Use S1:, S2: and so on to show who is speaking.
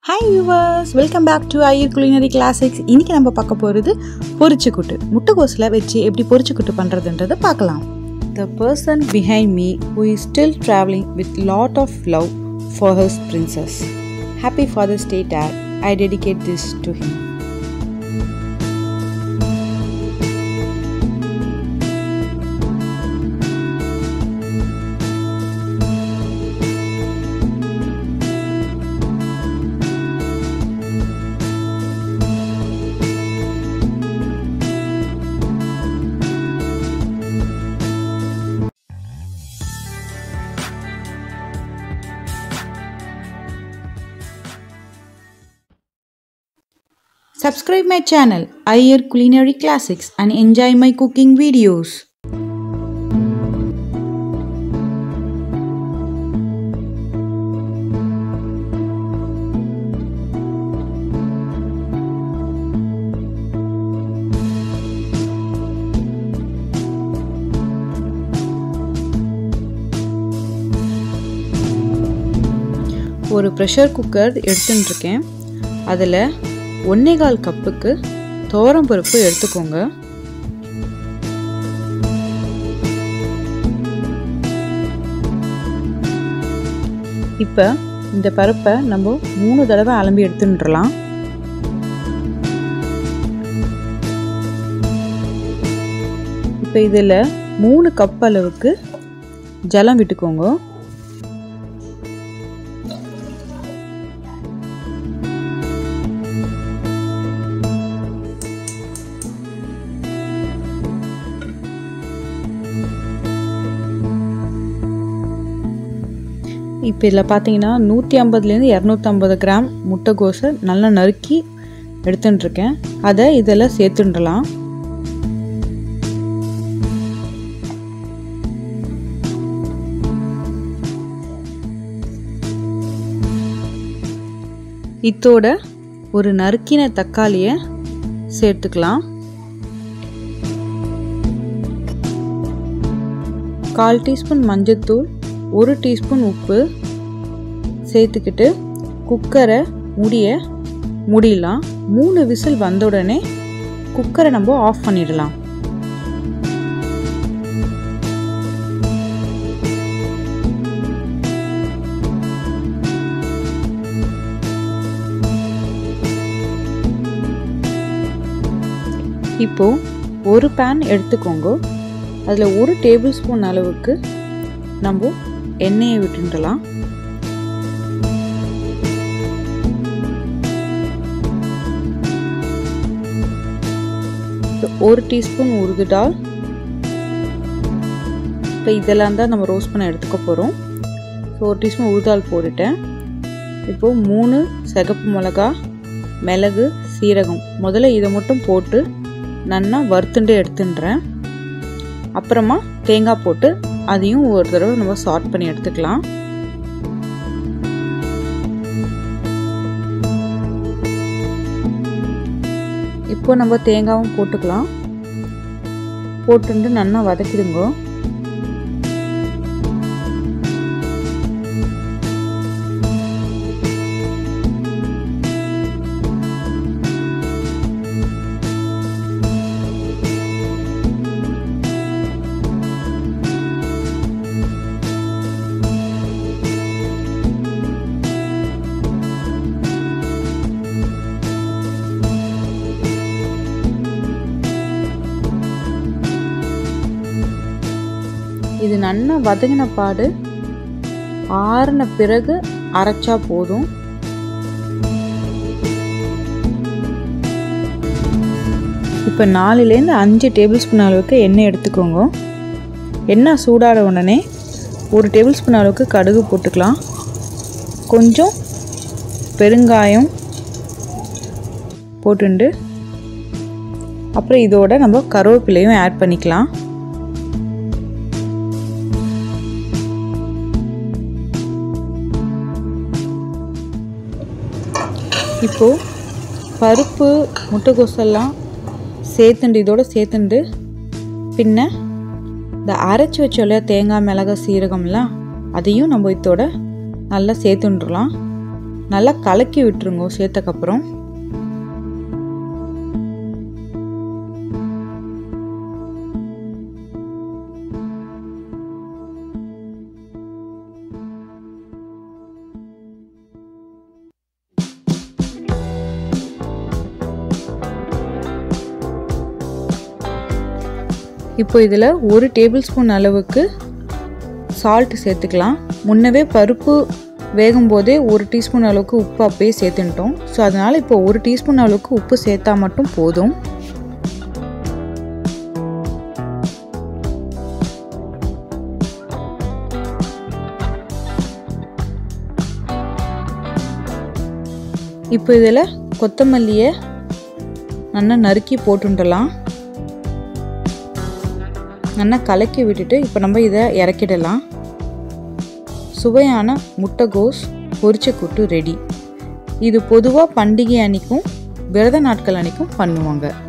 S1: Hi viewers welcome back to Iyer culinary classics இன்றைக்கி நம்ம பார்க்க போகிறது பொரிச்சுக்குட்டு முட்டைகோஸில் வச்சு எப்படி பொரிச்சுக்குட்டு பண்ணுறதுன்றதை பார்க்கலாம் the person behind me who is still travelling with lot of love for hers princess happy father's day dad I dedicate this to him Subscribe my channel Ayer Culinary Classics and enjoy my cooking videos. ஒரு pressure cooker எடுத்துட்டுருக்கேன் அதில் ஒன்னே கால் கப்புக்கு துவரம் பருப்பு எடுத்துக்கோங்க இப்போ இந்த பருப்பை நம்ம மூணு தடவை அலம்பி எடுத்துட்டுலாம் இப்போ இதில் மூணு கப் அளவுக்கு ஜலம் விட்டுக்கோங்க இப்போ இதில் பார்த்தீங்கன்னா நூற்றி ஐம்பதுலேருந்து இரநூத்தம்பது கிராம் முட்டைகோஸை நல்லா நறுக்கி எடுத்துட்டுருக்கேன் அதை இதில் சேர்த்துடலாம் இத்தோட ஒரு நறுக்கின தக்காளியை சேர்த்துக்கலாம் கால் டீஸ்பூன் மஞ்சத்தூள் ஒரு டீஸ்பூன் உப்பு சேர்த்துக்கிட்டு குக்கரை முடிய முடியலாம் மூணு விசில் வந்த உடனே குக்கரை நம்ம ஆஃப் பண்ணிடலாம் இப்போ ஒரு பேன் எடுத்துக்கோங்க அதில் ஒரு டேபிள் ஸ்பூன் அளவுக்கு நம்ம எண்ணெயை விட்டுடலாம் ஒரு டீஸ்பூன் உருது டால் இப்போ இதெல்லாம் தான் நம்ம ரோஸ்ட் பண்ண எடுத்துக்க போகிறோம் ஸோ ஒரு டீஸ்பூன் உருதால் போட்டுட்டேன் இப்போது மூணு சிகப்பு மிளகா மிளகு சீரகம் முதல்ல இதை மட்டும் போட்டு நல்லா வறுத்துண்டு எடுத்துன்றேன் அப்புறமா தேங்காய் போட்டு அதையும் ஒரு தடவை நம்ம சார்ட் பண்ணி எடுத்துக்கலாம் இப்போ நம்ம தேங்காவும் போட்டுக்கலாம் போட்டுட்டு நல்லா வதக்கிடுங்க இது நல்லா வதங்கின பாடு ஆறின பிறகு அரைச்சா போதும் இப்போ நாலுலேருந்து அஞ்சு டேபிள் ஸ்பூன் அளவுக்கு எண்ணெய் எடுத்துக்கோங்க எண்ணெய் சூடான உடனே ஒரு டேபிள் ஸ்பூன் அளவுக்கு கடுகு போட்டுக்கலாம் கொஞ்சம் பெருங்காயம் போட்டுண்டு அப்புறம் இதோட நம்ம கருவேப்பிலையும் ஆட் பண்ணிக்கலாம் இப்போது பருப்பு முட்டைகோசெல்லாம் சேர்த்துண்டு இதோட சேர்த்துண்டு பின்ன இந்த அரைச்சி வச்சோல்ல தேங்காய் மிளகாய் சீரகம்லாம் அதையும் நம்ம இதோட நல்லா சேர்த்துண்டுலாம் நல்லா கலக்கி விட்டுருங்க சேர்த்தக்கப்புறம் இப்போ இதில் ஒரு டேபிள் ஸ்பூன் அளவுக்கு சால்ட் சேர்த்துக்கலாம் முன்னவே பருப்பு வேகும் போதே ஒரு டீஸ்பூன் அளவுக்கு உப்பு அப்பயே சேர்த்துட்டோம் ஸோ அதனால் இப்போ ஒரு டீஸ்பூன் அளவுக்கு உப்பு சேர்த்தா மட்டும் போதும் இப்போ இதில் கொத்தமல்லியை நல்லா நறுக்கி போட்டுடலாம் நல்லா கலக்கி விட்டுட்டு இப்போ நம்ம இதை இறக்கிடலாம் சுவையான முட்டைகோஸ் பொரிச்ச கூட்டு ரெடி இது பொதுவாக பண்டிகை அன்னைக்கும் விரத நாட்கள் அன்னைக்கும் பண்ணுவாங்க